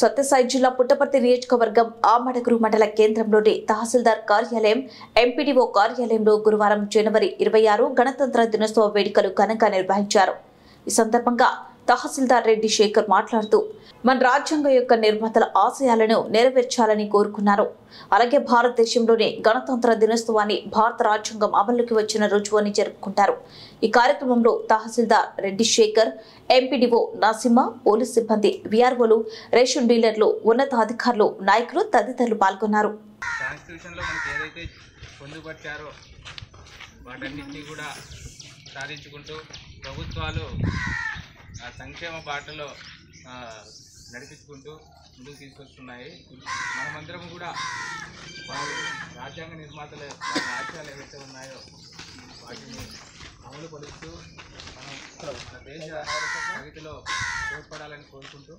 సత్యసాయి జిల్లా పుట్టపర్తి నియోజకవర్గం ఆమడగురు మండల కేంద్రంలోని తహసీల్దార్ కార్యాలయం ఎంపీడీఓ కార్యాలయంలో గురువారం జనవరి ఇరవై ఆరు గణతంత్ర దినోత్సవ వేడుకలు ఘనంగా నిర్వహించారు ఈ సందర్భంగా తహసీల్దార్ రెడ్డి శేఖర్ మాట్లాడుతూ మన రాజ్యాంగం యొక్క నిర్మాతల ఆశయాలను నెరవేర్చాలని కోరుకున్నారు అలాగే భారతదేశంలోని గణతంత్ర దినోత్సవాన్ని భారత రాజ్యాంగం అమలుకి వచ్చిన రోజు అని జరుపుకుంటారు ఈ కార్యక్రమంలో తహసీల్దార్ రెడ్డి శేఖర్ ఎంపీడీఓ నరసింహ పోలీస్ సిబ్బంది విఆర్ఓలు రేషన్ డీలర్లు ఉన్నతాధికారులు నాయకులు తదితరులు పాల్గొన్నారు కాన్స్టిట్యూషన్లో మనకి ఏదైతే పొందుపరిచారో వాటన్నిటినీ కూడా సాధించుకుంటూ ప్రభుత్వాలు ఆ సంక్షేమ బాటలో ఆ, నడిపించుకుంటూ ముందుకు తీసుకొస్తున్నాయి మనమందరం కూడా వారు రాజ్యాంగ నిర్మాతల వారి ఆశయాలు ఏవైతే ఉన్నాయో వాటిని అమలు పరుస్తూ మనం మన దేశ ప్రగతిలో తోడ్పడాలని కోరుకుంటూ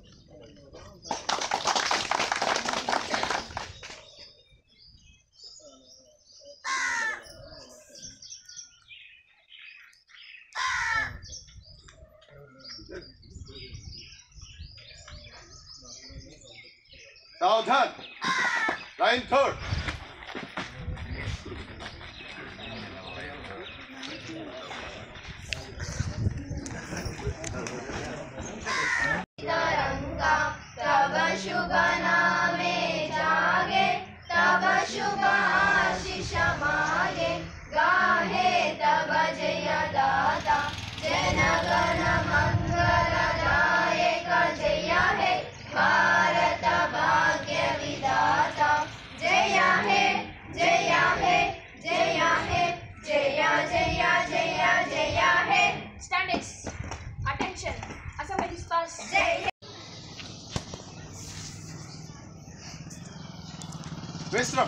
सावधान लाइन थर्ड तरंगा तब शुभ नामे जागे तब शुभ आशीष मागे गाहे तब जय दाता जन गण मंगल दायक जय हे भारत भाग्य विधाता जय हे जय हे जय हे जय जय जय जय हे Standings. Attention. Assembly dispersed. जय विश्रम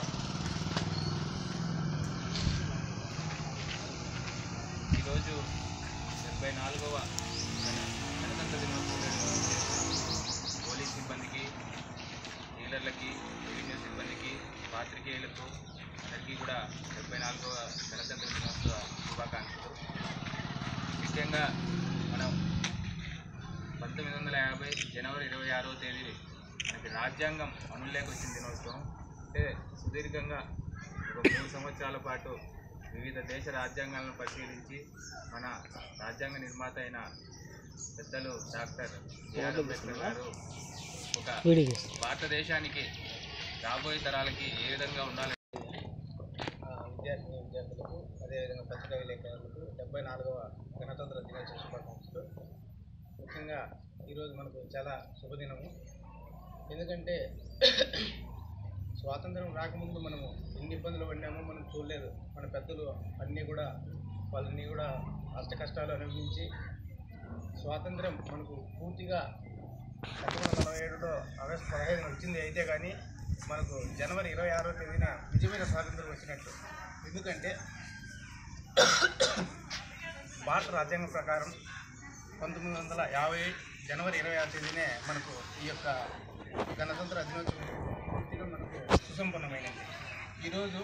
ఈరోజు డెబ్బై నాలుగవ గణ- గణతంత్ర దినోత్సవం నిర్వహించే పోలీస్ సిబ్బందికి డీలర్లకి రెవెన్యూ సిబ్బందికి పాత్రికేయులకు అందరికీ కూడా డెబ్బై నాలుగవ గణతంత్ర దినోత్సవ శుభాకాంక్షలు ముఖ్యంగా మనం పంతొమ్మిది వందల యాభై జనవరి ఇరవై ఆరవ తేదీ మనకి రాజ్యాంగం అమల్లోకి వచ్చిన దినోత్సవం అంటే సుదీర్ఘంగా ఒక మూడు సంవత్సరాల పాటు వివిధ దేశ రాజ్యాంగాలను పరిశీలించి మన రాజ్యాంగ నిర్మాత అయిన పెద్దలు డాక్టర్ బిఆర్ అంబేద్కర్ గారు ఒక భారతదేశానికి రాబోయే తరాలకి ఏ విధంగా ఉండాలి విద్యార్థి విద్యార్థులకు అదేవిధంగా పత్రికా విలేకరులకు డెబ్బై నాలుగవ గణతంత్ర దినోత్సవ శుభాకాంక్షలు ముఖ్యంగా ఈరోజు మనకు చాలా శుభదినము ఎందుకంటే స్వాతంత్రం రాకముందు మనము ఎన్ని ఇబ్బందులు పడినామో మనం చూడలేదు మన పెద్దలు అన్నీ కూడా వాళ్ళన్నీ కూడా అష్ట కష్టాలు అనుభవించి స్వాతంత్రం మనకు పూర్తిగా పంతొమ్మిది వందల నలభై ఏడులో ఆగస్టు పదహైదున వచ్చింది అయితే కానీ మనకు జనవరి ఇరవై ఆరో తేదీన నిజమైన స్వాతంత్రం వచ్చినట్టు ఎందుకంటే భారత రాజ్యాంగం ప్రకారం పంతొమ్మిది వందల యాభై జనవరి ఇరవై ఆరు తేదీనే మనకు ఈ యొక్క గణతంత్ర దినోత్సవం పూర్తిగా మనకు సుసంపన్నమైనది ఈరోజు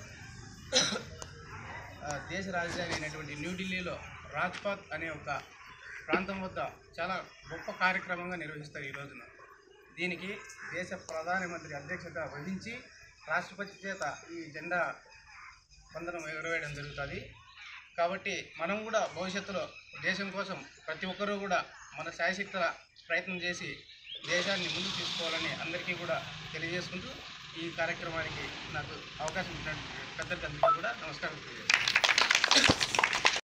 ఆ, దేశ రాజధాని అయినటువంటి న్యూఢిల్లీలో రాజ్పాత్ అనే ఒక ప్రాంతం వద్ద చాలా గొప్ప కార్యక్రమంగా నిర్వహిస్తారు ఈ రోజున దీనికి దేశ ప్రధానమంత్రి అధ్యక్షత వహించి రాష్ట్రపతి చేత ఈ జెండా వందనం ఎగరవేయడం జరుగుతుంది కాబట్టి మనం కూడా భవిష్యత్తులో దేశం కోసం ప్రతి ఒక్కరూ కూడా మన శాయశక్తుల ప్రయత్నం చేసి దేశాన్ని ముందుకు తీసుకోవాలని అందరికీ కూడా తెలియజేసుకుంటూ ఈ కార్యక్రమానికి నాకు అవకాశం ఇచ్చినటువంటి పెద్దలందరికీ కూడా నమస్కారం తెలియజేస్తాను